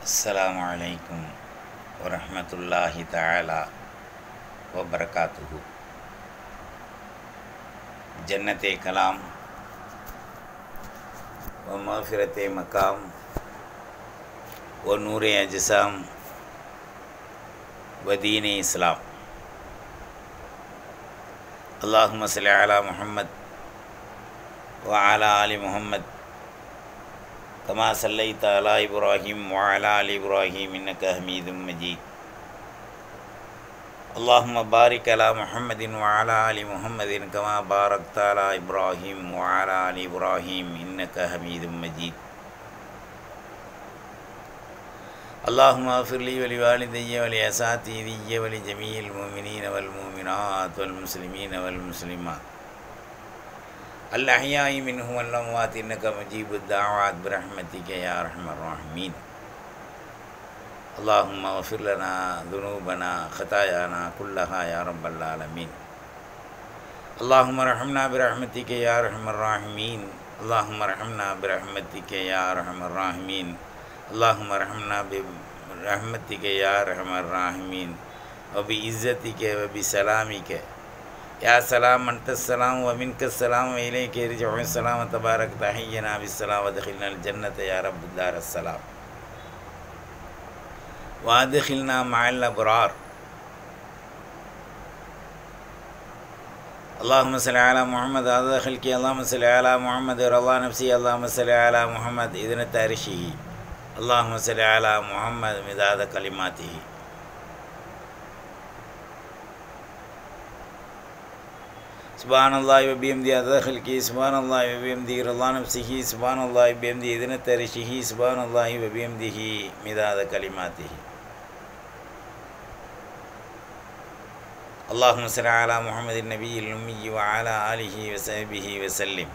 السلام عليكم ورحمة الله تعالى وبركاته جنة كلام ومغفرة مقام ونور أجسام ودين إسلام اللهم صل على محمد وعلى آل محمد كما صليت على إبراهيم وعلى آل إبراهيم إنك حميد مجيد اللهم بارك على محمد وعلى آل محمد كما باركت على إبراهيم وعلى آل إبراهيم إنك حميد مجيد اللهم اغفر لي ولوالدي ولأساتذتي ولجميع المؤمنين والمؤمنات والمسلمين والمسلمات الأحياء منهم والأموات إنك مجيب الدعوات برحمتك يا أرحم الراحمين اللهم اغفر لنا ذنوبنا خطايانا كلها يا رب العالمين اللهم ارحمنا برحمتك يا أرحم الراحمين اللهم ارحمنا برحمتك يا أرحم الراحمين اللهم ارحمنا برحمتك يا أرحم الراحمين وبعزتك وبسلامك يا سلام أنت السلام ومنك السلام وإليك يرجع السلام تبارك تحينا بالسلام ودخلنا الجنة يا رب دار السلام وادخلنا مع الأبرار اللهم صل على محمد هذا خلقي اللهم صل على محمد رضا نفسي اللهم صل على محمد إذن تارشه اللهم صل على محمد مداد كلماته سبحان الله وبحمده عدد خلقه سبحان الله وبحمده رضا نفسه سبحان الله وبحمده إذن ترشه سبحان الله وبحمده مداد كلماته اللهم صل على محمد النبي الأمي وعلى آله وصحبه وسلم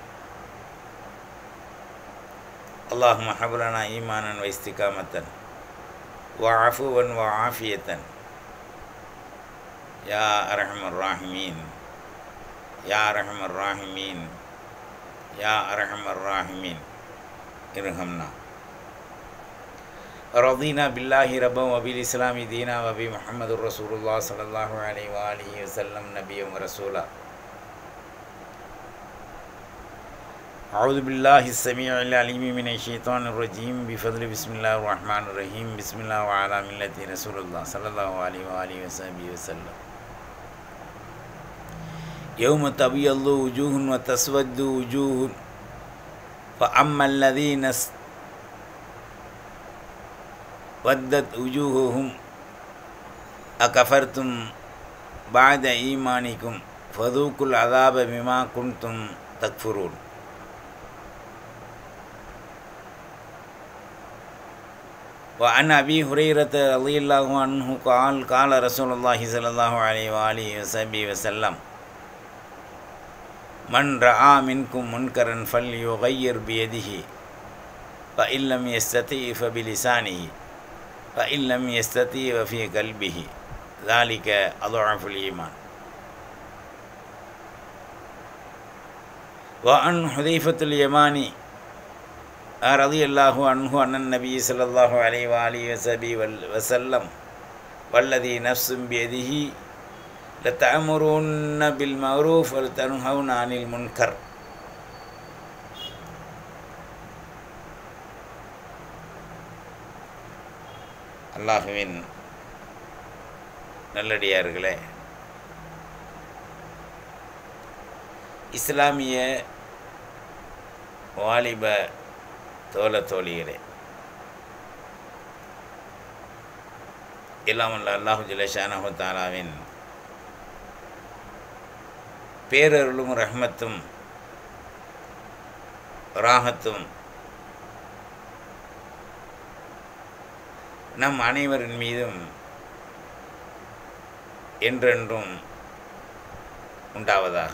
اللهم حب لنا إيمانا واستقامة وعفوا وعافية يا أرحم الراحمين يا أرحم الراحمين يا أرحم الراحمين ارحمنا رضينا بالله ربا وبالإسلام دينا وبمحمد رسول الله صلى الله عليه وآله وسلم نبيا ورسولا أعوذ بالله السميع العليم من الشيطان الرجيم بفضل بسم الله الرحمن الرحيم بسم الله وعلى ملة رسول الله صلى الله عليه وآله وصحبه وسلم يوم تبيض وجوه وتسود وجوه فأما الذين ودت وجوههم أكفرتم بعد إيمانكم فذوقوا العذاب بما كنتم تكفرون وعن أبي هريرة رضي الله عنه قال قال رسول الله صلى الله عليه وآله وصحبه وسلم من رأى منكم منكرا فليغير بيده فإن لم يستطيع فبلسانه فإن لم يستطيع ففي قلبه ذلك أضعف الإيمان وعن حذيفة اليماني رضي الله عنه أن النبي صلى الله عليه وآله وسلم والذي نفس بيده لتأمرون بالمعروف ولتنهون عن المنكر அல்லாஹுவின் நல்லடியார்களே இஸ்லாமிய வாலிப தோல தோழிகளே இல்லாமல் அல்லாஹு ஜுலேஷானஹு தாலாவின் பேரருளும் ரஹ்மத்தும் ராகத்தும் நம் அனைவரின் மீதும் என்றென்றும் உண்டாவதாக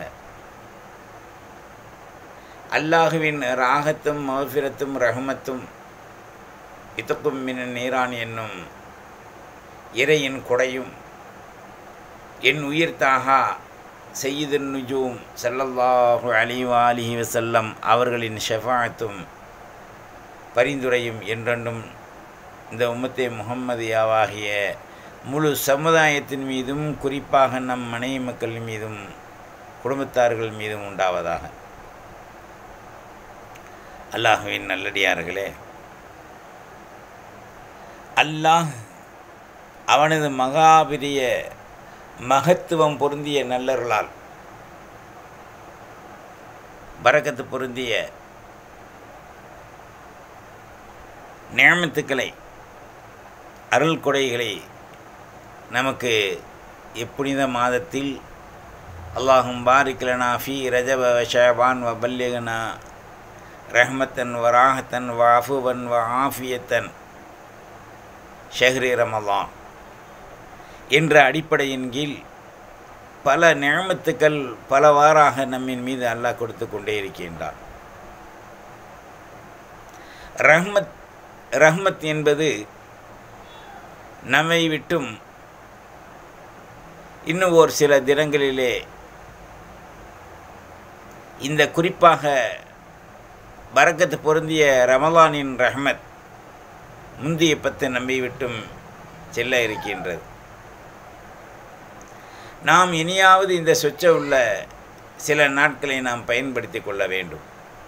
அல்லாஹுவின் ராகத்தும் மகபிரத்தும் ரஹமத்தும் இத்துக்கும் மின் நீரான் என்னும் இறையின் கொடையும் என் உயிர் தாகா செய்யுதன் நுஜூம் சல்லல்லாஹு அலி வாலிஹி வசல்லம் அவர்களின் ஷெஃபாத்தும் பரிந்துரையும் என்றென்றும் இந்த உம்மத்தே முகம்மதியாவாகிய முழு சமுதாயத்தின் மீதும் குறிப்பாக நம் மனைவி மக்கள் மீதும் குடும்பத்தார்கள் மீதும் உண்டாவதாக அல்லாஹுவின் நல்லடியார்களே அல்லாஹ் அவனது மகாபிரிய மகத்துவம் பொருந்திய நல்லருளால் பரக்கத்து பொருந்திய நியமத்துக்களை அருள் கொடைகளை நமக்கு இப்புனித மாதத்தில் அல்லாஹும் பாரிக்லனா ஃபி ரஜப ஷபான் வ பல்லிகனா ரஹ்மத்தன் வ ராஹத்தன் வ அஃபுவன் வ ஆஃபியத்தன் ஷஹ்ரி ரமலான் என்ற அடிப்படையின் கீழ் பல நியமத்துக்கள் பலவாறாக நம்மின் மீது அல்லாஹ் கொடுத்து கொண்டே இருக்கின்றான் ரஹ்மத் ரஹ்மத் என்பது நம்மை விட்டும் இன்னும் ஒரு சில தினங்களிலே இந்த குறிப்பாக பரக்கத்து பொருந்திய ரமலானின் ரஹ்மத் முந்திய பத்து நம்பி விட்டும் செல்ல இருக்கின்றது நாம் இனியாவது இந்த சொச்ச உள்ள சில நாட்களை நாம் பயன்படுத்தி கொள்ள வேண்டும்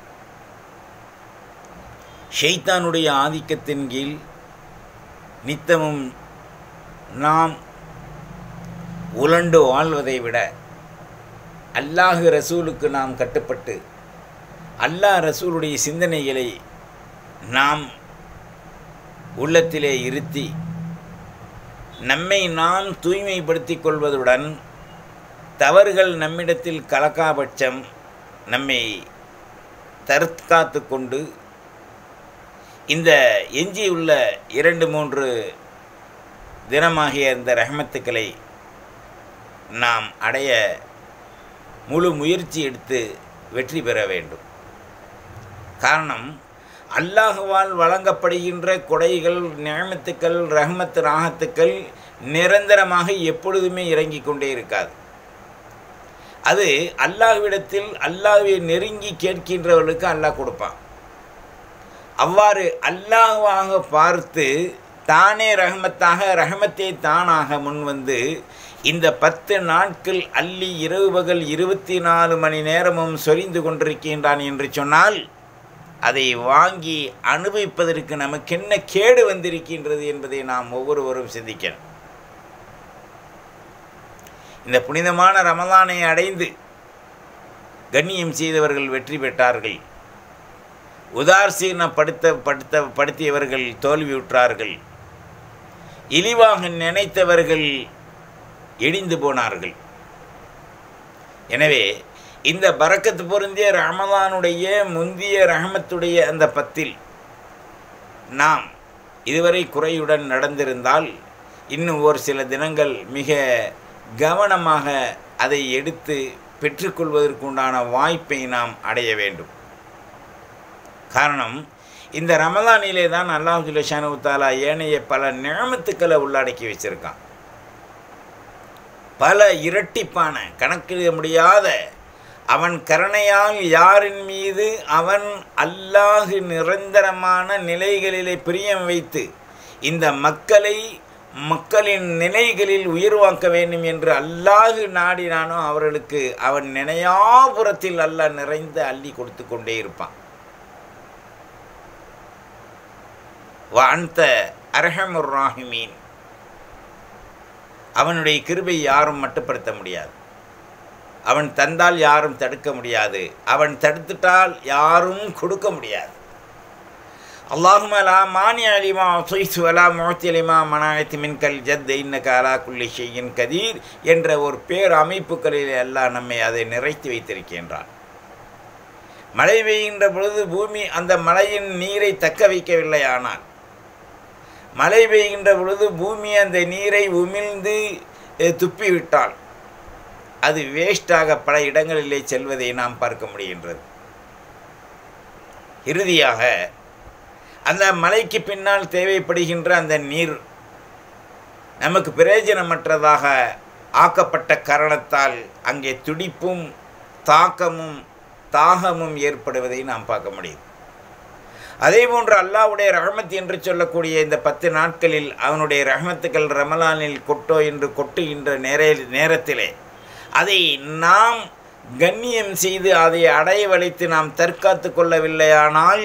ஷெய்தானுடைய ஆதிக்கத்தின் கீழ் நித்தமும் நாம் உலண்டு வாழ்வதை விட அல்லாஹ் ரசூலுக்கு நாம் கட்டுப்பட்டு அல்லாஹ் ரசூலுடைய சிந்தனைகளை நாம் உள்ளத்திலே இருத்தி நம்மை நாம் தூய்மைப்படுத்திக் கொள்வதுடன் தவறுகள் நம்மிடத்தில் கலக்காபட்சம் நம்மை தற்காத்து கொண்டு இந்த எஞ்சியுள்ள இரண்டு மூன்று தினமாகிய இந்த ரஹமத்துக்களை நாம் அடைய முழு முயற்சி எடுத்து வெற்றி பெற வேண்டும் காரணம் அல்லாஹுவால் வழங்கப்படுகின்ற கொடைகள் நியமத்துக்கள் ரஹமத்து ராகத்துக்கள் நிரந்தரமாக எப்பொழுதுமே இறங்கிக் கொண்டே இருக்காது அது அல்லாஹ்விடத்தில் அல்லாஹ்வை நெருங்கி கேட்கின்றவர்களுக்கு அல்லாஹ் கொடுப்பான் அவ்வாறு அல்லாஹ்வாக பார்த்து தானே ரஹமத்தாக ரஹமத்தை தானாக முன்வந்து இந்த பத்து நாட்கள் அள்ளி இரவு பகல் இருபத்தி நாலு மணி நேரமும் சொரிந்து கொண்டிருக்கின்றான் என்று சொன்னால் அதை வாங்கி அனுபவிப்பதற்கு நமக்கு என்ன கேடு வந்திருக்கின்றது என்பதை நாம் ஒவ்வொருவரும் சிந்திக்கணும் இந்த புனிதமான ரமலானை அடைந்து கண்ணியம் செய்தவர்கள் வெற்றி பெற்றார்கள் உதாசீனப்படுத்த படுத்த படுத்தியவர்கள் தோல்வியுற்றார்கள் இழிவாக நினைத்தவர்கள் இடிந்து போனார்கள் எனவே இந்த பறக்கத்து பொருந்திய ரமலானுடைய முந்திய ரஹமத்துடைய அந்த பத்தில் நாம் இதுவரை குறையுடன் நடந்திருந்தால் இன்னும் ஒரு சில தினங்கள் மிக கவனமாக அதை எடுத்து பெற்றுக்கொள்வதற்குண்டான வாய்ப்பை நாம் அடைய வேண்டும் காரணம் இந்த ரமலானிலே தான் அல்லாஹ் ஜுலேஷானு தாலா ஏனைய பல நியமத்துக்களை உள்ளடக்கி வச்சிருக்கான் பல இரட்டிப்பான கணக்கிட முடியாத அவன் கருணையால் யாரின் மீது அவன் அல்லாஹு நிரந்தரமான நிலைகளிலே பிரியம் வைத்து இந்த மக்களை மக்களின் நிலைகளில் உயர்வாக்க வேண்டும் என்று அல்லாஹு நாடினானோ அவர்களுக்கு அவன் நினையாபுரத்தில் அல்லாஹ் நிறைந்து அள்ளி கொடுத்து கொண்டே இருப்பான் வான்த அரஹமுர் ராஹிமீன் அவனுடைய கிருபை யாரும் மட்டுப்படுத்த முடியாது அவன் தந்தால் யாரும் தடுக்க முடியாது அவன் தடுத்துட்டால் யாரும் கொடுக்க முடியாது அல்லாஹும் அலா மானி அலிமா சுயிசு அலா முகத்திலிமா மனாயத்து மின்கல் ஜத் இன்னக அலா குல்லி ஷெய்யின் கதீர் என்ற ஒரு பேர் அமைப்புகளில் எல்லாம் நம்மை அதை நிறைத்து வைத்திருக்கின்றான் மழை பெய்கின்ற பொழுது பூமி அந்த மழையின் நீரை தக்க வைக்கவில்லை ஆனால் மழை பெய்கின்ற பொழுது பூமி அந்த நீரை உமிழ்ந்து துப்பிவிட்டால் அது வேஸ்டாக பல இடங்களிலே செல்வதை நாம் பார்க்க முடிகின்றது இறுதியாக அந்த மலைக்கு பின்னால் தேவைப்படுகின்ற அந்த நீர் நமக்கு பிரயோஜனமற்றதாக ஆக்கப்பட்ட காரணத்தால் அங்கே துடிப்பும் தாக்கமும் தாகமும் ஏற்படுவதை நாம் பார்க்க முடியும் அதே போன்று அல்லாஹ்வுடைய ரஹமத் என்று சொல்லக்கூடிய இந்த பத்து நாட்களில் அவனுடைய ரஹமத்துக்கள் ரமலானில் கொட்டோ என்று கொட்டுகின்ற நேர நேரத்திலே அதை நாம் கண்ணியம் செய்து அதை அடைய வளைத்து நாம் தற்காத்து கொள்ளவில்லையானால்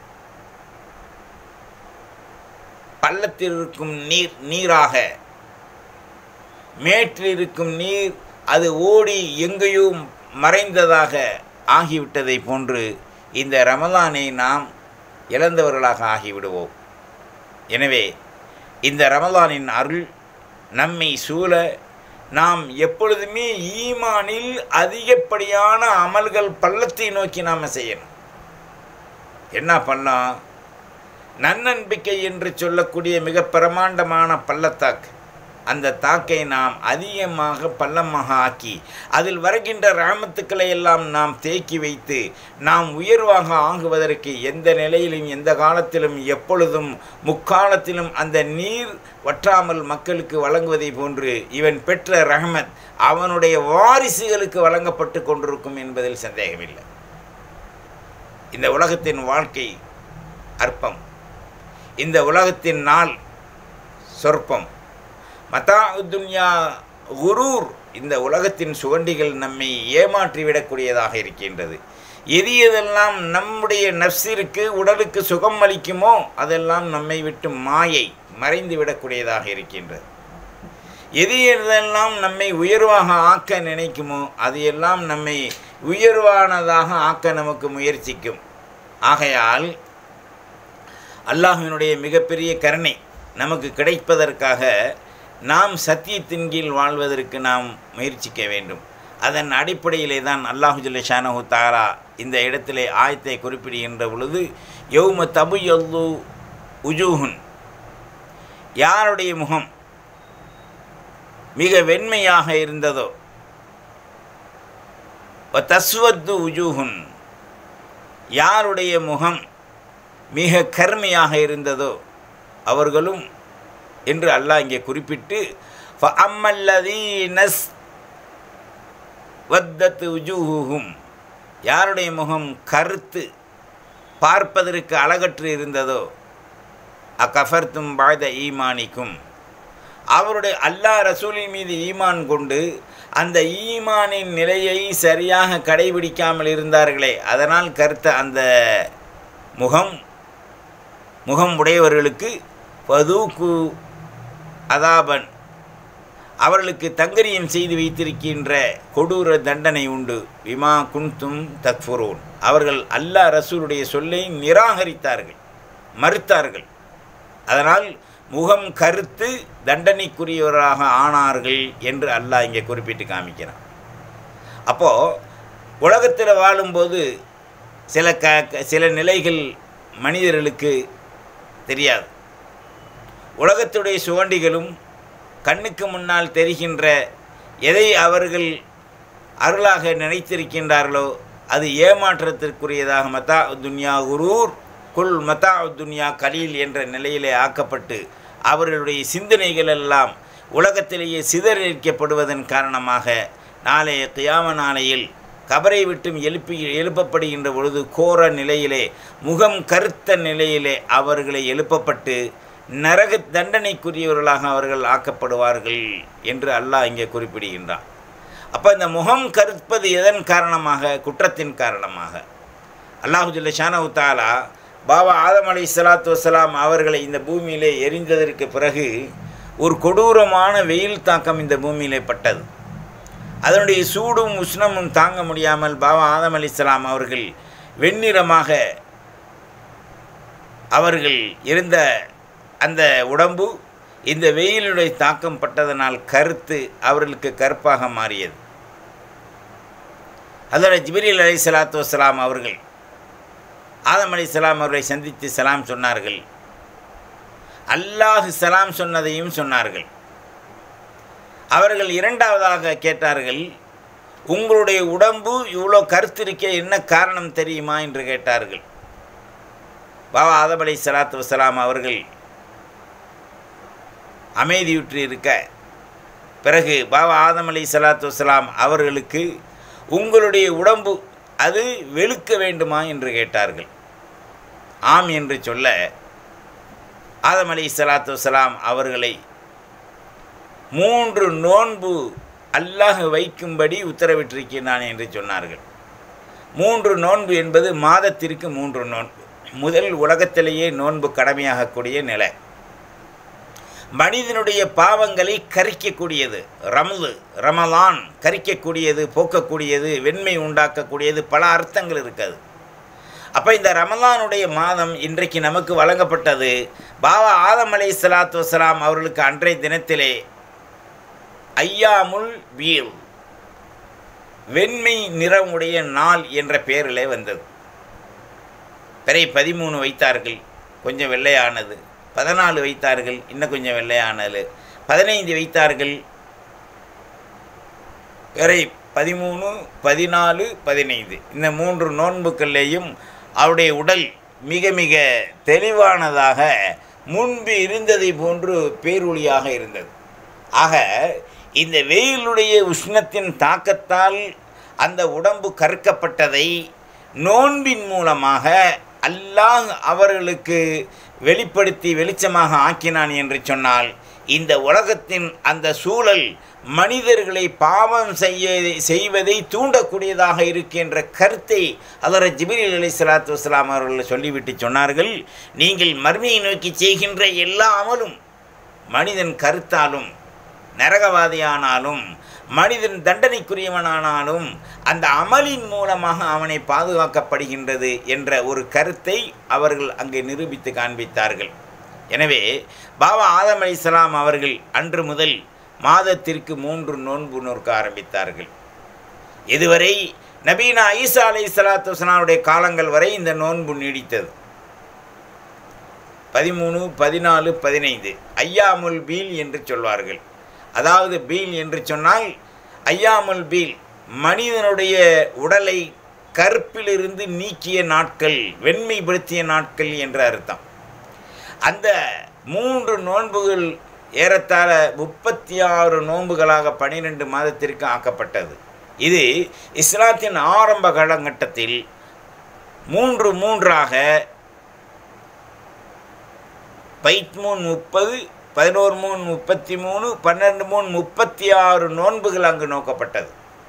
பள்ளத்தில் இருக்கும் நீர் நீராக மேற்றில் இருக்கும் நீர் அது ஓடி எங்கேயோ மறைந்ததாக ஆகிவிட்டதை போன்று இந்த ரமலானை நாம் இழந்தவர்களாக ஆகிவிடுவோம் எனவே இந்த ரமலானின் அருள் நம்மை சூழ நாம் எப்பொழுதுமே ஈமானில் அதிகப்படியான அமல்கள் பள்ளத்தை நோக்கி நாம் செய்யணும் என்ன பண்ணலாம் நன்னம்பிக்கை என்று சொல்லக்கூடிய மிக பிரமாண்டமான பள்ளத்தாக்கு அந்த தாக்கை நாம் அதிகமாக பள்ளமாக ஆக்கி அதில் வருகின்ற ராமத்துக்களை எல்லாம் நாம் தேக்கி வைத்து நாம் உயர்வாக ஆகுவதற்கு எந்த நிலையிலும் எந்த காலத்திலும் எப்பொழுதும் முக்காலத்திலும் அந்த நீர் வற்றாமல் மக்களுக்கு வழங்குவதை போன்று இவன் பெற்ற ரஹமத் அவனுடைய வாரிசுகளுக்கு வழங்கப்பட்டு கொண்டிருக்கும் என்பதில் சந்தேகமில்லை இந்த உலகத்தின் வாழ்க்கை அற்பம் இந்த உலகத்தின் நாள் சொற்பம் மதா துன்யா குரூர் இந்த உலகத்தின் சுகண்டிகள் நம்மை ஏமாற்றிவிடக்கூடியதாக இருக்கின்றது எது எதெல்லாம் நம்முடைய நப்சிற்கு உடலுக்கு சுகம் அளிக்குமோ அதெல்லாம் நம்மை விட்டு மாயை மறைந்து விடக்கூடியதாக இருக்கின்றது எது எதெல்லாம் நம்மை உயர்வாக ஆக்க நினைக்குமோ அது எல்லாம் நம்மை உயர்வானதாக ஆக்க நமக்கு முயற்சிக்கும் ஆகையால் அல்லாஹினுடைய மிகப்பெரிய கருணை நமக்கு கிடைப்பதற்காக நாம் சத்தியத்தின் கீழ் வாழ்வதற்கு நாம் முயற்சிக்க வேண்டும் அதன் அடிப்படையிலே தான் அல்லாஹு ஜல்ல ஷானஹு தாரா இந்த இடத்திலே ஆயத்தை குறிப்பிடுகின்ற பொழுது யௌம தபு யல்லு உஜூஹுன் யாருடைய முகம் மிக வெண்மையாக இருந்ததோ தஸ்வத்து உஜூஹுன் யாருடைய முகம் மிக கருமையாக இருந்ததோ அவர்களும் என்று அல்லாஹ் இங்கே குறிப்பிட்டு அம்மல்லதீனஸ் வத்தத்து உஜூஹும் யாருடைய முகம் கருத்து பார்ப்பதற்கு அழகற்று இருந்ததோ அக்கஃபர்த்தும் பாத ஈமானிக்கும் அவருடைய அல்லாஹ் ரசூலின் மீது ஈமான் கொண்டு அந்த ஈமானின் நிலையை சரியாக கடைபிடிக்காமல் இருந்தார்களே அதனால் கருத்த அந்த முகம் முகம் உடையவர்களுக்கு பதூக்கு அதாபன் அவர்களுக்கு தங்கரியம் செய்து வைத்திருக்கின்ற கொடூர தண்டனை உண்டு விமா குன்தும் தக்ஃபுரூன் அவர்கள் அல்லாஹ் ரசூலுடைய சொல்லை நிராகரித்தார்கள் மறுத்தார்கள் அதனால் முகம் கருத்து தண்டனைக்குரியவராக ஆனார்கள் என்று அல்லாஹ் இங்கே குறிப்பிட்டு காமிக்கிறான் அப்போது உலகத்தில் வாழும்போது சில க சில நிலைகள் மனிதர்களுக்கு தெரியாது உலகத்துடைய சுவண்டிகளும் கண்ணுக்கு முன்னால் தெரிகின்ற எதை அவர்கள் அருளாக நினைத்திருக்கின்றார்களோ அது ஏமாற்றத்திற்குரியதாக மத்தா துன்யா குரூர் குல் மத்தா துன்யா கலீல் என்ற நிலையிலே ஆக்கப்பட்டு அவர்களுடைய சிந்தனைகள் எல்லாம் உலகத்திலேயே சிதறடிக்கப்படுவதன் காரணமாக நாளைய கியாம நாளையில் கபரை விட்டும் எழுப்பி எழுப்பப்படுகின்ற பொழுது கோர நிலையிலே முகம் கருத்த நிலையிலே அவர்களை எழுப்பப்பட்டு நரக தண்டனைக்குரியவர்களாக அவர்கள் ஆக்கப்படுவார்கள் என்று அல்லாஹ் இங்கே குறிப்பிடுகின்றான் அப்போ இந்த முகம் கருப்பது எதன் காரணமாக குற்றத்தின் காரணமாக அல்லாஹுஜல்ல ஷானவு தாலா பாபா ஆதம் அலி சலாத்து வசலாம் அவர்களை இந்த பூமியிலே எரிந்ததற்கு பிறகு ஒரு கொடூரமான வெயில் தாக்கம் இந்த பூமியிலே பட்டது அதனுடைய சூடும் உஷ்ணமும் தாங்க முடியாமல் பாபா ஆதம் அலி சலாம் அவர்கள் வெண்ணிறமாக அவர்கள் இருந்த அந்த உடம்பு இந்த வெயிலுடைய தாக்கம் பட்டதனால் கருத்து அவர்களுக்கு கருப்பாக மாறியது அதோட ஜிபிரில் அலி சலாத்து வசலாம் அவர்கள் ஆதம் அலி சலாம் அவர்களை சந்தித்து சலாம் சொன்னார்கள் அல்லாஹ் சலாம் சொன்னதையும் சொன்னார்கள் அவர்கள் இரண்டாவதாக கேட்டார்கள் உங்களுடைய உடம்பு இவ்வளோ கருத்து இருக்க என்ன காரணம் தெரியுமா என்று கேட்டார்கள் பாபா ஆதம் அலி சலாத்து வசலாம் அவர்கள் அமைதியுற்று இருக்க பிறகு பாபா ஆதம் அலி சலாத்து வசலாம் அவர்களுக்கு உங்களுடைய உடம்பு அது வெளுக்க வேண்டுமா என்று கேட்டார்கள் ஆம் என்று சொல்ல ஆதம் அலி சலாத்து வசலாம் அவர்களை மூன்று நோன்பு அல்லாஹ் வைக்கும்படி உத்தரவிட்டிருக்கிறான் என்று சொன்னார்கள் மூன்று நோன்பு என்பது மாதத்திற்கு மூன்று நோன்பு முதல் உலகத்திலேயே நோன்பு கடமையாகக்கூடிய நிலை மனிதனுடைய பாவங்களை கரிக்கக்கூடியது ரமது ரமலான் கரிக்கக்கூடியது போக்கக்கூடியது வெண்மை உண்டாக்கக்கூடியது பல அர்த்தங்கள் இருக்காது அப்போ இந்த ரமலானுடைய மாதம் இன்றைக்கு நமக்கு வழங்கப்பட்டது பாபா ஆதம் அலை சலாத்து வசலாம் அவர்களுக்கு அன்றைய தினத்திலே ஐயாமுல் வீல் வெண்மை நிறமுடைய நாள் என்ற பெயரிலே வந்தது பிறை பதிமூணு வைத்தார்கள் கொஞ்சம் வெள்ளையானது பதினாலு வைத்தார்கள் இன்னும் கொஞ்சம் வெள்ளையானது பதினைந்து வைத்தார்கள் பிறை பதிமூணு பதினாலு பதினைந்து இந்த மூன்று நோன்புக்கள்லேயும் அவருடைய உடல் மிக மிக தெளிவானதாக முன்பு இருந்ததை போன்று பேரொளியாக இருந்தது ஆக இந்த வெயிலுடைய உஷ்ணத்தின் தாக்கத்தால் அந்த உடம்பு கற்கப்பட்டதை நோன்பின் மூலமாக அல்லாஹ் அவர்களுக்கு வெளிப்படுத்தி வெளிச்சமாக ஆக்கினான் என்று சொன்னால் இந்த உலகத்தின் அந்த சூழல் மனிதர்களை பாவம் செய்ய செய்வதை தூண்டக்கூடியதாக இருக்கின்ற கருத்தை அதர ஜிபிரில் அலி சலாத்து வஸ்லாம் அவர்கள் சொல்லிவிட்டு சொன்னார்கள் நீங்கள் மர்மியை நோக்கி செய்கின்ற எல்லா அமலும் மனிதன் கருத்தாலும் நரகவாதியானாலும் மனிதன் தண்டனைக்குரியவனானாலும் அந்த அமலின் மூலமாக அவனை பாதுகாக்கப்படுகின்றது என்ற ஒரு கருத்தை அவர்கள் அங்கே நிரூபித்து காண்பித்தார்கள் எனவே பாபா ஆதம் அலிஸ்லாம் அவர்கள் அன்று முதல் மாதத்திற்கு மூன்று நோன்பு நோக்க ஆரம்பித்தார்கள் இதுவரை நபீனா ஈசா அலை சலாத்து வசனாவுடைய காலங்கள் வரை இந்த நோன்பு நீடித்தது பதிமூணு பதினாலு பதினைந்து ஐயாமுல் பீல் என்று சொல்வார்கள் அதாவது பீல் என்று சொன்னால் ஐயாமுல் பீல் மனிதனுடைய உடலை கற்பிலிருந்து நீக்கிய நாட்கள் வெண்மைப்படுத்திய நாட்கள் என்ற அர்த்தம் அந்த மூன்று நோன்புகள் ஏறத்தாழ முப்பத்தி ஆறு நோன்புகளாக பன்னிரெண்டு மாதத்திற்கு ஆக்கப்பட்டது இது இஸ்லாத்தின் ஆரம்ப காலகட்டத்தில் மூன்று மூன்றாக பைத் மூன் முப்பது பதினோரு மூணு முப்பத்தி மூணு பன்னெண்டு மூணு முப்பத்தி ஆறு நோன்புகள் அங்கு நோக்கப்பட்டது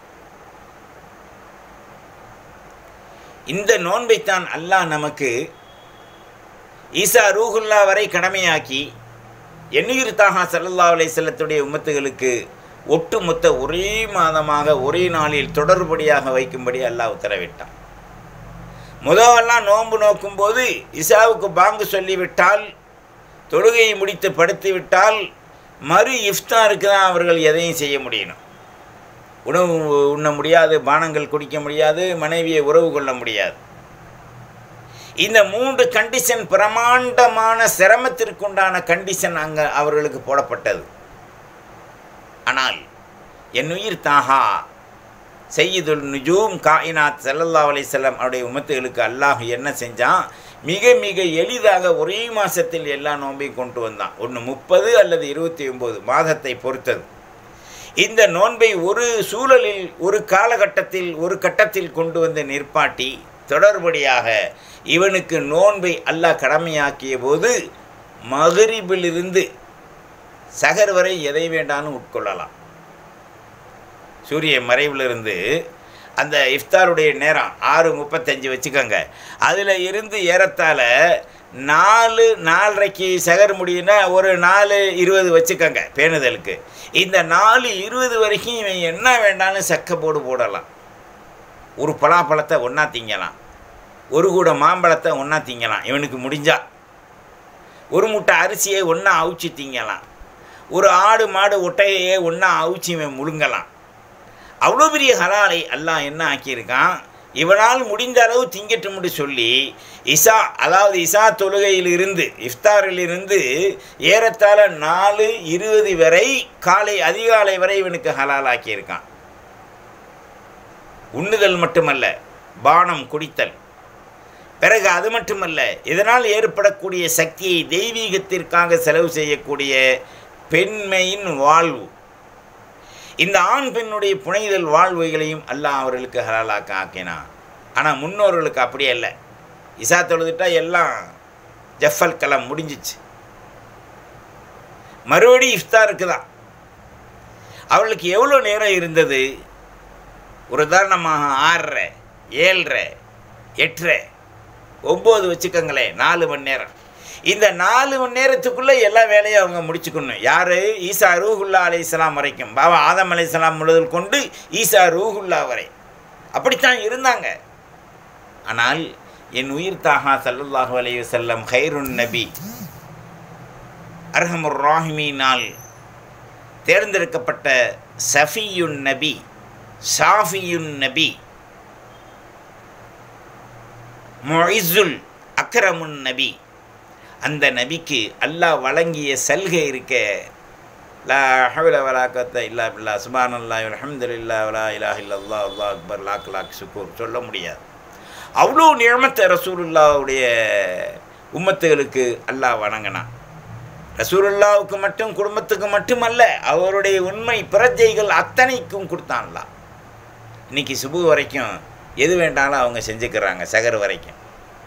இந்த நோன்பைத்தான் அல்லாஹ் நமக்கு ஈசா ரூகுல்லா வரை கடமையாக்கி எண்ணுயிர் தாகா சல்லல்லா அலை செல்லத்துடைய உம்மத்துகளுக்கு ஒட்டுமொத்த ஒரே மாதமாக ஒரே நாளில் தொடர்படியாக வைக்கும்படி அல்லாஹ் உத்தரவிட்டான் முதவெல்லாம் நோன்பு நோக்கும்போது இசாவுக்கு பாங்கு சொல்லிவிட்டால் தொழுகையை முடித்து படுத்து விட்டால் மறு இஃப்தாருக்கு தான் அவர்கள் எதையும் செய்ய முடியணும் உணவு உண்ண முடியாது பானங்கள் குடிக்க முடியாது மனைவியை உறவு கொள்ள முடியாது இந்த மூன்று கண்டிஷன் பிரமாண்டமான சிரமத்திற்குண்டான கண்டிஷன் அங்கே அவர்களுக்கு போடப்பட்டது ஆனால் என் உயிர் தாகா செய்யுதுல் நுஜூம் காயினாத் சல்லல்லா அலிசல்லாம் அவருடைய உமத்துகளுக்கு அல்லாஹ் என்ன செஞ்சான் மிக மிக எளிதாக ஒரே மாதத்தில் எல்லா நோன்பையும் கொண்டு வந்தான் ஒன்று முப்பது அல்லது இருபத்தி ஒம்பது மாதத்தை பொறுத்தது இந்த நோன்பை ஒரு சூழலில் ஒரு காலகட்டத்தில் ஒரு கட்டத்தில் கொண்டு வந்து நிற்பாட்டி தொடர்படியாக இவனுக்கு நோன்பை அல்லாஹ் கடமையாக்கிய போது மகரிபிலிருந்து சகர் வரை எதை வேண்டாலும் உட்கொள்ளலாம் சூரிய மறைவிலிருந்து அந்த இஃப்தாருடைய நேரம் ஆறு முப்பத்தஞ்சு வச்சுக்கோங்க அதில் இருந்து ஏறத்தாழ நாலு நாலரைக்கு சகர் முடியும்னா ஒரு நாலு இருபது வச்சுக்கோங்க பேணுதலுக்கு இந்த நாலு இருபது வரைக்கும் இவன் என்ன வேண்டாலும் சக்க போடு போடலாம் ஒரு பலாப்பழத்தை ஒன்றா திங்கலாம் ஒரு கூட மாம்பழத்தை ஒன்றா திங்கலாம் இவனுக்கு முடிஞ்சா ஒரு முட்டை அரிசியை ஒன்றா அவிச்சு திங்கலாம் ஒரு ஆடு மாடு ஒட்டையே ஒன்றா அவிச்சு இவன் முழுங்கலாம் அவ்வளோ பெரிய ஹலாலை அல்லாஹ் என்ன ஆக்கியிருக்கான் இவனால் முடிந்த அளவு திங்கட்டும்னு சொல்லி இசா அதாவது இசா தொழுகையிலிருந்து இஃப்தாரிலிருந்து ஏறத்தாழ நாலு இருபது வரை காலை அதிகாலை வரை இவனுக்கு ஹலால் ஆக்கியிருக்கான் உண்ணுதல் மட்டுமல்ல பானம் குடித்தல் பிறகு அது மட்டுமல்ல இதனால் ஏற்படக்கூடிய சக்தியை தெய்வீகத்திற்காக செலவு செய்யக்கூடிய பெண்மையின் வாழ்வு இந்த ஆண் பெண்ணுடைய புனைதல் வாழ்வுகளையும் அல்லாஹ் அவர்களுக்கு ஹலாலாக்க ஆக்கினான் ஆனால் முன்னோர்களுக்கு அப்படியே இல்லை இசா தொழுதுட்டா எல்லாம் ஜஃபல் கலம் முடிஞ்சிச்சு மறுபடியும் இஃப்தாருக்கு தான் அவளுக்கு எவ்வளோ நேரம் இருந்தது ஒரு உதாரணமாக ஆறரை ஏழரை எட்டரை ஒம்பது வச்சுக்கோங்களேன் நாலு மணி நேரம் இந்த நாலு மணி நேரத்துக்குள்ளே எல்லா வேலையும் அவங்க முடிச்சுக்கணும் யார் ஈசா ரூஹுல்லா அலை இஸ்லாம் வரைக்கும் பாபா ஆதம் அலை இஸ்லாம் முதல் கொண்டு ஈசா ரூஹுல்லா வரை அப்படித்தான் இருந்தாங்க ஆனால் என் உயிர் தாகா சல்லுல்லாஹு அலைஹி வஸல்லம் ஹைருன் நபி அர்ஹமுர் ராஹிமீனால் தேர்ந்தெடுக்கப்பட்ட சஃபியுன் நபி ஷாஃபியுன் நபி முஇசுல் அக்ரமுன் நபி அந்த நபிக்கு அல்லாஹ் வழங்கிய சல்கை இருக்க லா ஹவுல வலா கத்த இல்லா பில்லா சுபான் அல்லா அலமதுல்லா வலா இலாஹ் இல்லல்லா அல்லா அக்பர் லாக் லாக் சுக்கூர் சொல்ல முடியாது அவ்வளோ நியமத்தை ரசூலுல்லாவுடைய உம்மத்துகளுக்கு அல்லாஹ் வணங்கினான் ரசூலுல்லாவுக்கு மட்டும் குடும்பத்துக்கு மட்டுமல்ல அவருடைய உண்மை பிரஜைகள் அத்தனைக்கும் கொடுத்தான்லா இன்னைக்கு சுபு வரைக்கும் எது வேண்டாலும் அவங்க செஞ்சுக்கிறாங்க சகர் வரைக்கும்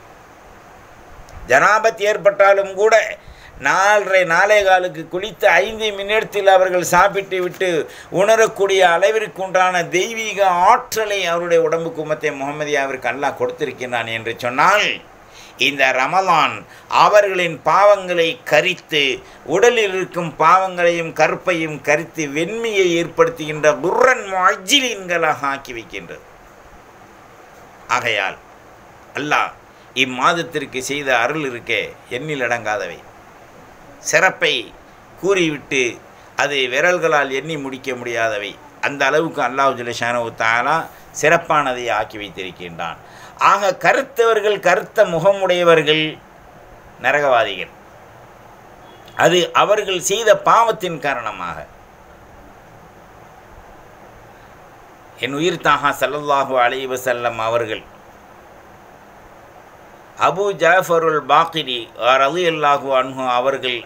ஜனாபத் ஏற்பட்டாலும் கூட நாலரை நாளே காலுக்கு குளித்து ஐந்து மினிடத்தில் அவர்கள் சாப்பிட்டு விட்டு உணரக்கூடிய அளவிற்கு உண்டான தெய்வீக ஆற்றலை அவருடைய உடம்பு குமத்தை முகமதியாவிற்கு அல்லாஹ் கொடுத்திருக்கிறான் என்று சொன்னால் இந்த ரமலான் அவர்களின் பாவங்களை கரித்து உடலில் இருக்கும் பாவங்களையும் கற்பையும் கரித்து வெண்மையை ஏற்படுத்துகின்ற துர்ரன் அஜிலின்களாக ஆக்கி வைக்கின்றது ஆகையால் அல்லாஹ் இம்மாதத்திற்கு செய்த அருள் இருக்கே எண்ணில் அடங்காதவை சிறப்பை கூறிவிட்டு அது விரல்களால் எண்ணி முடிக்க முடியாதவை அந்த அளவுக்கு அல்லாஹ் ஜுலேஷானு தாலா சிறப்பானதை ஆக்கி வைத்திருக்கின்றான் ஆக கருத்தவர்கள் கருத்த முகமுடையவர்கள் நரகவாதிகள் அது அவர்கள் செய்த பாவத்தின் காரணமாக என் உயிர் தாகா சல்லல்லாஹு அலைஹி வஸல்லம் அவர்கள் அபு ஜாஃபருல் பாக்கிரி ரலி அல்லாஹு அன்ஹு அவர்கள்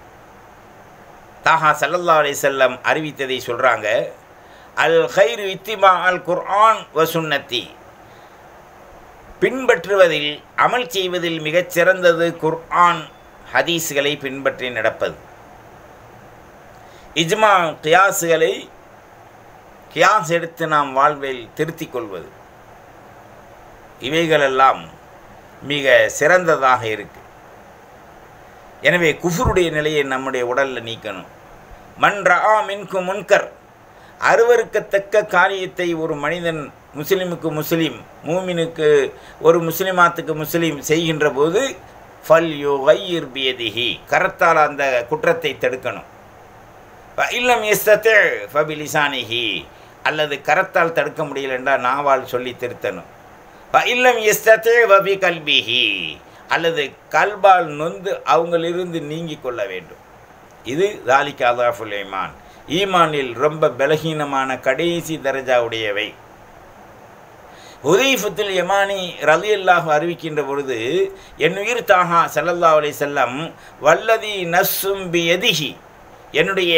தாஹா சல்லல்லா அலி செல்லம் அறிவித்ததை சொல்கிறாங்க அல் ஹைர் இத்திமா அல் குர்ஆன் வ சுன்னத்தி பின்பற்றுவதில் அமல் செய்வதில் மிகச் சிறந்தது குர்ஆன் ஹதீஸ்களை பின்பற்றி நடப்பது இஜ்மா கியாஸுகளை கியாஸ் எடுத்து நாம் வாழ்வில் திருத்திக் கொள்வது இவைகளெல்லாம் மிக சிறந்ததாக இருக்கு எனவே குஃபருடைய நிலையை நம்முடைய உடலில் நீக்கணும் மன் ரஆ மின்கு முன்கர் அருவருக்கத்தக்க காரியத்தை ஒரு மனிதன் முஸ்லிமுக்கு முஸ்லீம் மூமினுக்கு ஒரு முஸ்லிமாத்துக்கு முஸ்லீம் செய்கின்ற போது ஃபல் யோ வையிர் பியதிஹி கரத்தால் அந்த குற்றத்தை தடுக்கணும் இல்லம் எஸ்தே ஃபபிலிசானிஹி அல்லது கரத்தால் தடுக்க முடியல என்றால் நாவால் சொல்லி திருத்தணும் இல்லம் எஸ்தே வபி கல்பிஹி அல்லது கல்பால் நொந்து அவங்களிலிருந்து நீங்கி கொள்ள வேண்டும் இது தாலிக் அதாஃபுல் ஈமான் ஈமானில் ரொம்ப பலகீனமான கடைசி தரஜாவுடையவை உதய்ஃபத்துல் யமானி ரலி அல்லாஹ் அறிவிக்கின்ற பொழுது என் உயிர் தாகா சல்லல்லா அலை செல்லம் வல்லதி நஸ்ஸும் பி எதிஹி என்னுடைய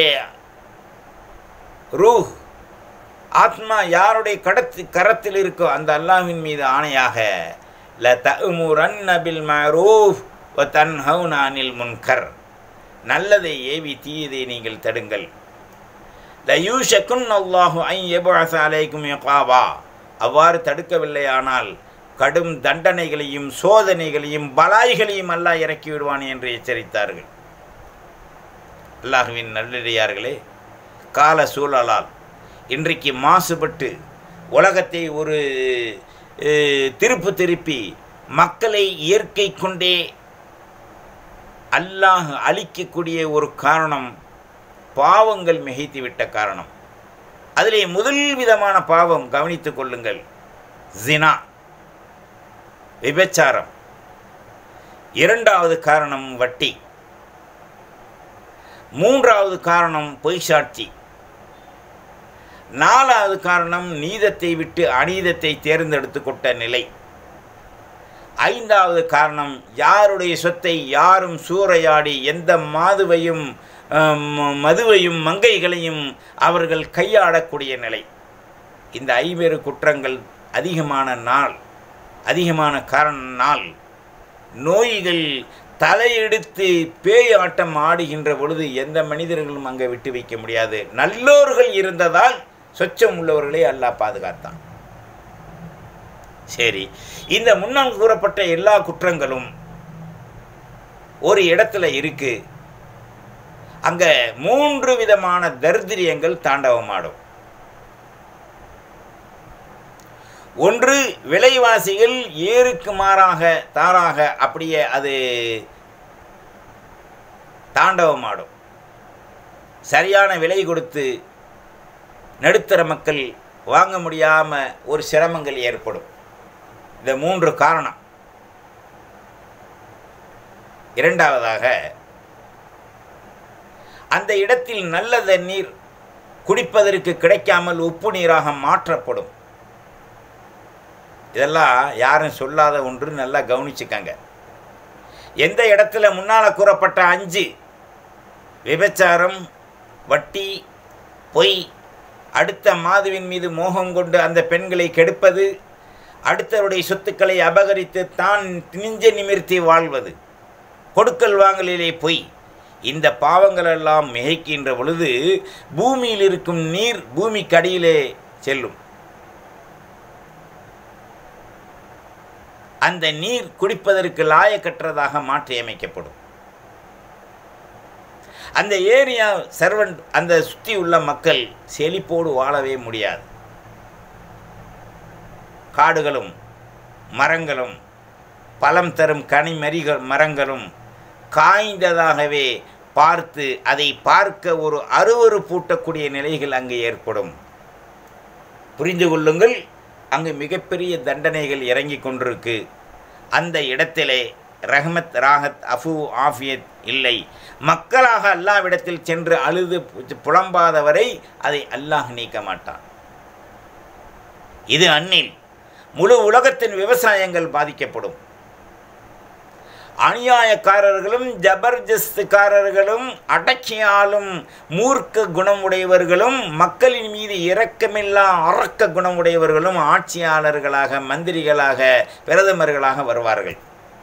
ரூஹ் ஆத்மா யாருடைய கடத்து கரத்தில் இருக்கோ அந்த அல்லாஹ்வின் மீது ஆணையாக ல தமுரன் பில் மரூஃப் வ தன்ஹவுன அனில் முன்கர் நல்லதை ஏவி தீயதை நீங்கள் தடுங்கள் ல யூஷக்குன் அல்லாஹு ஐ எபுஅஸ அலைக்கும் இகாபா அவ்வாறு தடுக்கவில்லையானால் கடும் தண்டனைகளையும் சோதனைகளையும் பலாய்களையும் அல்லாஹ் இறக்கி விடுவான் என்று எச்சரித்தார்கள் அல்லாஹுவின் நல்லடியார்களே கால சூழலால் இன்றைக்கு மாசுபட்டு உலகத்தை ஒரு திருப்பு திருப்பி மக்களை இயற்கை கொண்டே அல்லாஹ் அழிக்கக்கூடிய ஒரு காரணம் பாவங்கள் மிகைத்து விட்ட காரணம் அதிலே முதல் விதமான பாவம் கவனித்துக் கொள்ளுங்கள் ஜினா விபச்சாரம் இரண்டாவது காரணம் வட்டி மூன்றாவது காரணம் பொய்சாட்சி நாலாவது காரணம் நீதத்தை விட்டு அநீதத்தை தேர்ந்தெடுத்து கொண்ட நிலை ஐந்தாவது காரணம் யாருடைய சொத்தை யாரும் சூறையாடி எந்த மாதுவையும் மதுவையும் மங்கைகளையும் அவர்கள் கையாடக்கூடிய நிலை இந்த ஐவேறு குற்றங்கள் அதிகமான நாள் அதிகமான காரண நாள் நோய்கள் தலையெடுத்து பேய் ஆட்டம் ஆடுகின்ற பொழுது எந்த மனிதர்களும் அங்கே விட்டு வைக்க முடியாது நல்லோர்கள் இருந்ததால் சொச்சம் உள்ளவர்களே அல்லாஹ் பாதுகாத்தான் சரி இந்த முன்னால் கூறப்பட்ட எல்லா குற்றங்களும் ஒரு இடத்துல இருக்கு அங்க மூன்று விதமான தரித்திரியங்கள் தாண்டவமாடும் ஒன்று விலைவாசிகள் ஏருக்கு மாறாக தாராக அப்படியே அது தாண்டவமாடும் சரியான விலை கொடுத்து நடுத்தர மக்கள் வாங்க முடியாமல் ஒரு சிரமங்கள் ஏற்படும் இந்த மூன்று காரணம் இரண்டாவதாக அந்த இடத்தில் நல்ல தண்ணீர் குடிப்பதற்கு கிடைக்காமல் உப்பு நீராக மாற்றப்படும் இதெல்லாம் யாரும் சொல்லாத ஒன்று நல்லா கவனிச்சுக்கங்க எந்த இடத்துல முன்னால் கூறப்பட்ட அஞ்சு விபச்சாரம் வட்டி பொய் அடுத்த மாதுவின் மீது மோகம் கொண்டு அந்த பெண்களை கெடுப்பது அடுத்தவருடைய சொத்துக்களை அபகரித்து தான் நெஞ்ச நிமிர்த்தி வாழ்வது கொடுக்கல் வாங்கலிலே பொய் இந்த பாவங்கள் எல்லாம் மிகைக்கின்ற பொழுது பூமியில் இருக்கும் நீர் பூமிக்கு அடியிலே செல்லும் அந்த நீர் குடிப்பதற்கு லாயக்கற்றதாக மாற்றி அமைக்கப்படும் அந்த ஏரியா சர்வன்ட் அந்த சுற்றி உள்ள மக்கள் செழிப்போடு வாழவே முடியாது காடுகளும் மரங்களும் பலம் தரும் கனிமரிகள் மரங்களும் காய்ந்ததாகவே பார்த்து அதை பார்க்க ஒரு அருவறுப்பூட்டக்கூடிய நிலைகள் அங்கு ஏற்படும் புரிந்து கொள்ளுங்கள் அங்கு மிகப்பெரிய தண்டனைகள் இறங்கி கொண்டிருக்கு அந்த இடத்திலே ரஹமத் ராகத் அஃபு ஆஃபியத் இல்லை மக்களாக அல்லாவிடத்தில் சென்று அழுது புலம்பாதவரை அதை அல்லாஹ் நீக்க மாட்டான் இது அந்நில் முழு உலகத்தின் விவசாயங்கள் பாதிக்கப்படும் அநியாயக்காரர்களும் ஜபர்ஜஸ்துக்காரர்களும் அடக்கியாலும் மூர்க்க குணமுடையவர்களும் மக்களின் மீது இரக்கமில்லா அரக்க குணமுடையவர்களும் ஆட்சியாளர்களாக மந்திரிகளாக பிரதமர்களாக வருவார்கள்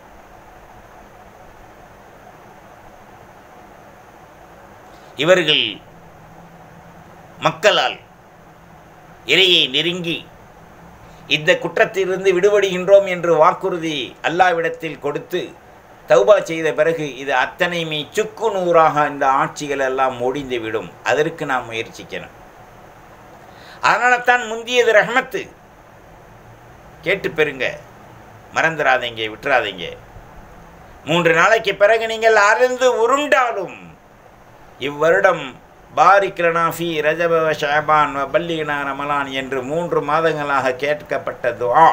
இவர்கள் மக்களால் இறையை நெருங்கி இந்த குற்றத்திலிருந்து விடுபடுகின்றோம் என்று வாக்குறுதி அல்லாவிடத்தில் கொடுத்து தௌபா செய்த பிறகு இது அத்தனையுமே சுக்கு நூறாக இந்த ஆட்சிகள் எல்லாம் முடிந்து விடும் அதற்கு நாம் முயற்சிக்கணும் அதனால தான் முந்தியது ரஹமத்து கேட்டு பெறுங்க மறந்துடாதீங்க விட்டுறாதீங்க மூன்று நாளைக்கு பிறகு நீங்கள் அருந்து உருண்டாலும் இவ்வருடம் பாரிக்லனா ஃபி ரஜப ஷாபான் பல்லிகனா ரமலான் என்று மூன்று மாதங்களாக கேட்கப்பட்ட துஆ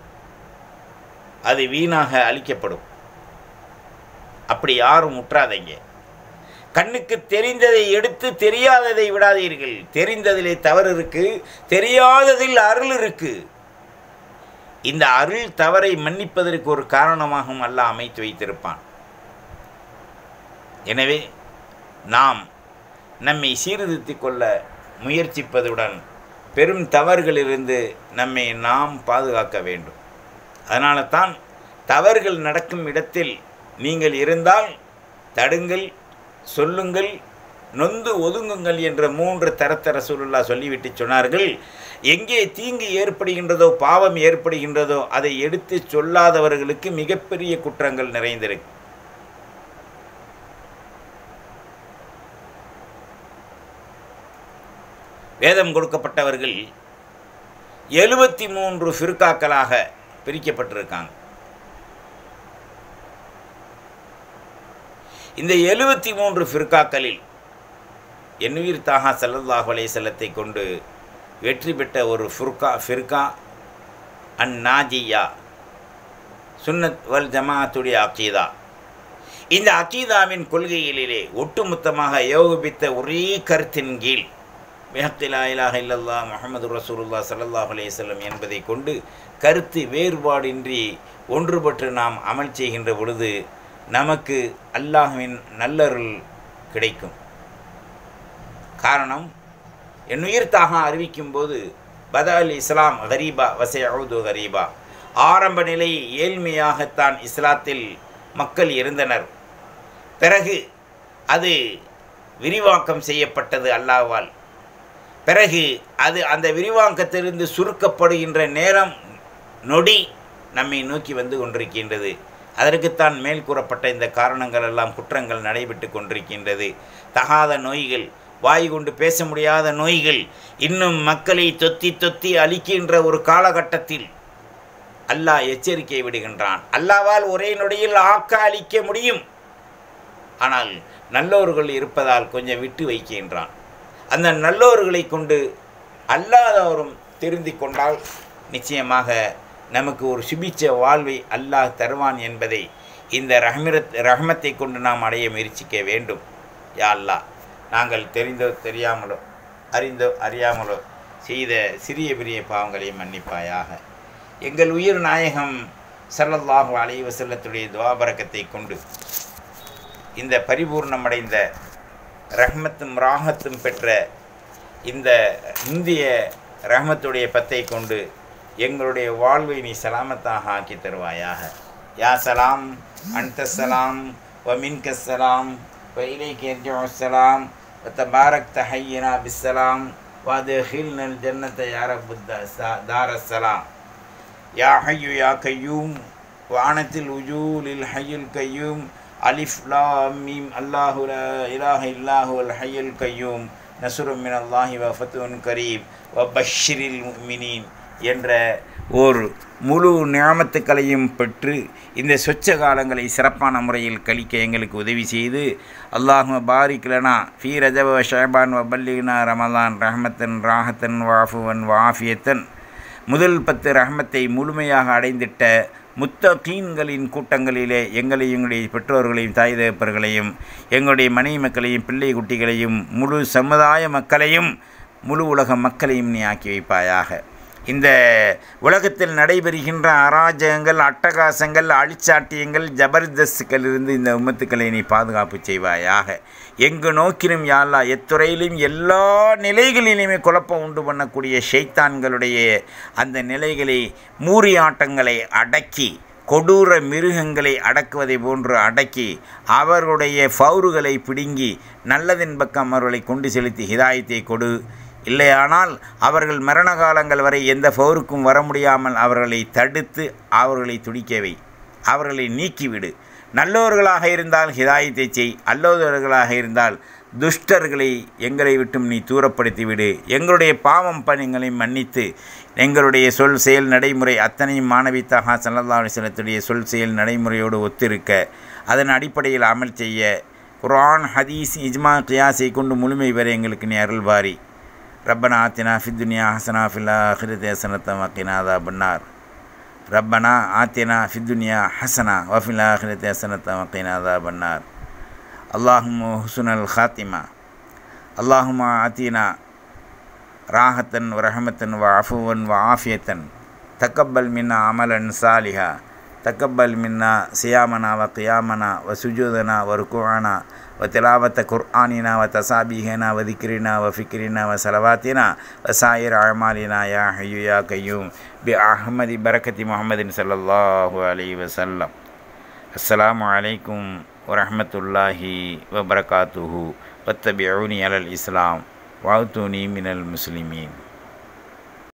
அது வீணாக அளிக்கப்படும் அப்படி யாரும் முற்றாதீங்க கண்ணுக்கு தெரிந்ததை எடுத்து தெரியாததை விடாதீர்கள் தெரிந்ததிலே தவறு இருக்கு தெரியாததில் அருள் இருக்கு இந்த அருள் தவறை மன்னிப்பதற்கு ஒரு காரணமாகவும் அல்ல அமைத்து வைத்திருப்பான் எனவே நாம் நம்மை சீர்திருத்திக் கொள்ள முயற்சிப்பதுடன் பெரும் தவறுகளிலிருந்து நம்மை நாம் பாதுகாக்க வேண்டும் அதனால தான் தவறுகள் நடக்கும் இடத்தில் நீங்கள் இருந்தால் தடுங்கள் சொல்லுங்கள் நொந்து ஒதுங்குங்கள் என்ற மூன்று தரத்தர சூழலா சொல்லிவிட்டு சொன்னார்கள் எங்கே தீங்கு ஏற்படுகின்றதோ பாவம் ஏற்படுகின்றதோ அதை எடுத்து சொல்லாதவர்களுக்கு மிகப்பெரிய குற்றங்கள் நிறைந்திருக்கு வேதம் கொடுக்கப்பட்டவர்கள் எழுபத்தி மூன்று ஃபிர்காக்களாக பிரிக்கப்பட்டிருக்காங்க இந்த எழுபத்தி மூன்று ஃபிர்காக்களில் எண்ணுயிர் தாகா சல்லல்லாஹு அலைஹி கொண்டு வெற்றி பெற்ற ஒரு ஃபுர்கா ஃபிர்கா அன் நாஜியா சுன்னத் வல் ஜமாத்துடைய அக்கீதா இந்த அக்கீதாவின் கொள்கைகளிலே ஒட்டுமொத்தமாக யோகிப்பித்த ஒரே கருத்தின் கீழ் மிஹத்திலா இலாஹ இல்லல்லா முஹம்மது ரசூலுல்லா ஸல்லல்லாஹு அலைஹி வஸல்லம் என்பதை கொண்டு கருத்து வேறுபாடின்றி ஒன்றுபட்டு நாம் அமல் செய்கின்ற பொழுது நமக்கு அல்லாஹ்வின் நல்லருள் கிடைக்கும் காரணம் என் உயிர்த்தாக அறிவிக்கும் போது பதால் இஸ்லாம் கரீபா வசை அவுது கரீபா ஆரம்ப நிலை ஏழ்மையாகத்தான் இஸ்லாத்தில் மக்கள் இருந்தனர் பிறகு அது விரிவாக்கம் செய்யப்பட்டது அல்லாஹ்வால் பிறகு அது அந்த விரிவாக்கத்திலிருந்து சுருக்கப்படுகின்ற நேரம் நொடி நம்மை நோக்கி வந்து கொண்டிருக்கின்றது அதற்குத்தான் மேல் கூறப்பட்ட இந்த காரணங்கள் எல்லாம் குற்றங்கள் நடைபெற்று கொண்டிருக்கின்றது தகாத நோய்கள் வாய் கொண்டு பேச முடியாத நோய்கள் இன்னும் மக்களை தொத்தி தொத்தி அழிக்கின்ற ஒரு காலகட்டத்தில் அல்லாஹ் எச்சரிக்கை விடுகின்றான் அல்லாவால் ஒரே நொடியில் ஆக்க அழிக்க முடியும் ஆனால் நல்லோர்கள் இருப்பதால் கொஞ்சம் விட்டு வைக்கின்றான் அந்த நல்லோர்களை கொண்டு அல்லாதவரும் திருந்தி கொண்டால் நிச்சயமாக நமக்கு ஒரு சுபிச்ச வாழ்வை அல்லாஹ் தருவான் என்பதை இந்த ரஹ்மிரத் ரஹ்மத்தை கொண்டு நாம் அடைய முயற்சிக்க வேண்டும் யா அல்லாஹ் நாங்கள் தெரிந்தோ தெரியாமலோ அறிந்தோ அறியாமலோ செய்த சிறிய பெரிய பாவங்களை மன்னிப்பாயாக எங்கள் உயிர் நாயகம் ஸல்லல்லாஹு அலைஹி வஸல்லத்துடைய துவாபரக்கத்தை கொண்டு இந்த பரிபூர்ணமடைந்த ரஹ்மத்தும் ராகத்தும் பெற்ற இந்த இந்திய ரஹ்மத்துடைய பத்தை கொண்டு எங்களுடைய வாழ்வை நீ சலாமத்தாக ஆக்கி தருவாயாக யா சலாம் அன்த சலாம் வ மின்க சலாம் வ இலைக்கு யர்ஜிஉ சலாம் வ தபாரக் தஹய்யனா பிஸ்ஸலாம் வ அதுஹில்னா அல் ஜன்னத யா ரப்பு தார சலாம் யா ஹய்யு யா கய்யூம் வானத்தில் உஜூலில் ஹய்யுல் கய்யூம் அலிஃப் லாம் மீம் அல்லாஹு லா இலாஹ இல்லாஹு அல் ஹய்யுல் கய்யூம் நசுரும் மின் அல்லாஹி வ ஃபத்துன் கரீம் வ பஷ்ஷிரில் முஃமினீன் என்ற ஓர் முழு ஞாமத்துக்களையும் பெற்று இந்த சொச்ச காலங்களை சிறப்பான முறையில் கழிக்க எங்களுக்கு உதவி செய்து அல்லாஹும பாரிக்லனா ஃபீ ரஜப ஷேபான் வபல்லினா ரமலான் ரஹமத்தன் ராஹத்தன் வாஃபுவன் வாஃபியத்தன் முதல் பத்து ரஹமத்தை முழுமையாக அடைந்திட்ட முத்தகீன்களின் கூட்டங்களிலே எங்களையும் எங்களுடைய பெற்றோர்களையும் தாய் தகப்பர்களையும் எங்களுடைய மனைவி மக்களையும் பிள்ளை குட்டிகளையும் முழு சமுதாய மக்களையும் முழு உலக மக்களையும் நீ ஆக்கி வைப்பாயாக இந்த உலகத்தில் நடைபெறுகின்ற அராஜகங்கள் அட்டகாசங்கள் அழிச்சாட்டியங்கள் ஜபர்தஸ்துக்களிலிருந்து இந்த உம்மத்துக்களை நீ பாதுகாப்பு செய்வாயாக எங்கு நோக்கிலும் யாழ்லா எத்துறையிலும் எல்லா நிலைகளிலுமே குழப்பம் உண்டு பண்ணக்கூடிய ஷைத்தான்களுடைய அந்த நிலைகளை மூரியாட்டங்களை அடக்கி கொடூர மிருகங்களை அடக்குவதை போன்று அடக்கி அவர்களுடைய ஃபவுறுகளை பிடுங்கி நல்லதின் பக்கம் அவர்களை கொண்டு செலுத்தி ஹிதாயத்தை கொடு இல்லையானால் அவர்கள் மரண காலங்கள் வரை எந்த ஃபவுருக்கும் வர முடியாமல் அவர்களை தடுத்து அவர்களை துடிக்கவை அவர்களை நீக்கிவிடு நல்லவர்களாக இருந்தால் ஹிதாயத்தை செய் அல்லோதவர்களாக இருந்தால் துஷ்டர்களை எங்களை விட்டும் நீ தூரப்படுத்தி விடு எங்களுடைய பாவம் பணிகளை மன்னித்து எங்களுடைய சொல் செயல் நடைமுறை அத்தனையும் மாணவித்தாக சல்லல்லா அலிஸ்லத்துடைய சொல் செயல் நடைமுறையோடு ஒத்திருக்க அதன் அடிப்படையில் அமல் செய்ய குர்ஆன் ஹதீஸ் இஜ்மா கியாஸை கொண்டு முழுமை பெற எங்களுக்கு நீ அருள்வாரி ரப்பனா ஆத்தினா ஃபி துனியா ஹசனா ஃபில் ஆஹிரத் ஹசனத்த வக்கினா அதாபன்னார் ரப்பனா ஆத்தினா ஃபி துனியா ஹசனா வஃபில் ஆஹிரத் ஹசனத்த வக்கினா அதாபன்னார் அல்லாஹும் ஹுசுனல் ஹாத்திமா அல்லாஹுமா ஆத்தினா ராஹத்தன் ரஹமத்தன் வ அஃபுவன் வ ஆஃபியத்தன் தக்கப்பல் மின்னா அமலன் சாலிஹா தக்கப்பல் மின்னா சியாமனா வ கியாமனா வ சுஜூதனா வ ருக்குஆனா வ திலாவத்த குர்ஆனினா வ தசாபீஹனா வ திக்ரினா வ ஃபிக்ரினா வ சலவாத்தினா வ சாயிர் அமாலினா யா ஹய்யு யா கையூம் பி அஹமதி பரக்கத்தி முஹம்மதின் ஸல்லல்லாஹு அலைஹி வஸல்லம் அஸ்ஸலாமு அலைக்கும் வரஹமத்துல்லாஹி வபரகாத்துஹு வத்தபியூனி அலல் இஸ்லாம் வாழ்த்தூனி மினல் முஸ்லிமீன்